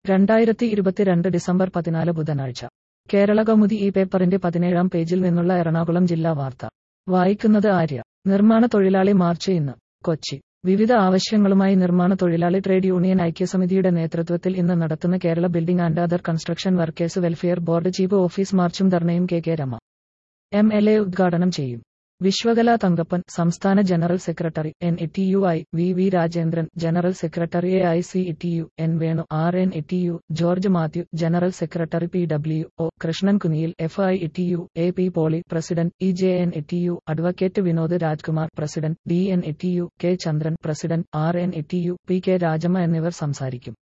രണ്ടായിരത്തി ഇരുപത്തിരണ്ട് ഡിസംബർ പതിനാല് ബുധനാഴ്ച കേരള കൗമുദി ഈ പേപ്പറിന്റെ പതിനേഴാം പേജിൽ നിന്നുള്ള എറണാകുളം ജില്ലാ വാർത്ത വായിക്കുന്നത് ആര്യ നിർമ്മാണ തൊഴിലാളി മാർച്ച് ഇന്ന് കൊച്ചി വിവിധ ആവശ്യങ്ങളുമായി നിർമ്മാണ തൊഴിലാളി ട്രേഡ് യൂണിയൻ ഐക്യസമിതിയുടെ നേതൃത്വത്തിൽ ഇന്ന് നടത്തുന്ന Kerala building and other construction workers welfare board chief office മാർച്ചും ധർണയും K K Rama M L A ഉദ്ഘാടനം ചെയ്യും വിശ്വകല തങ്കപ്പൻ സംസ്ഥാന general secretary N E T U I V V Rajendran general secretary A I C E T U N Venu R N E T U George Mathew general secretary P W O Krishnan Kuniyil F I E T U A P Poly president E J N E T U advocate Vinod Rajkumar president D N E T U K Chandran president R N E T U P K Rajamma എന്നിവർ സംസാരിക്കും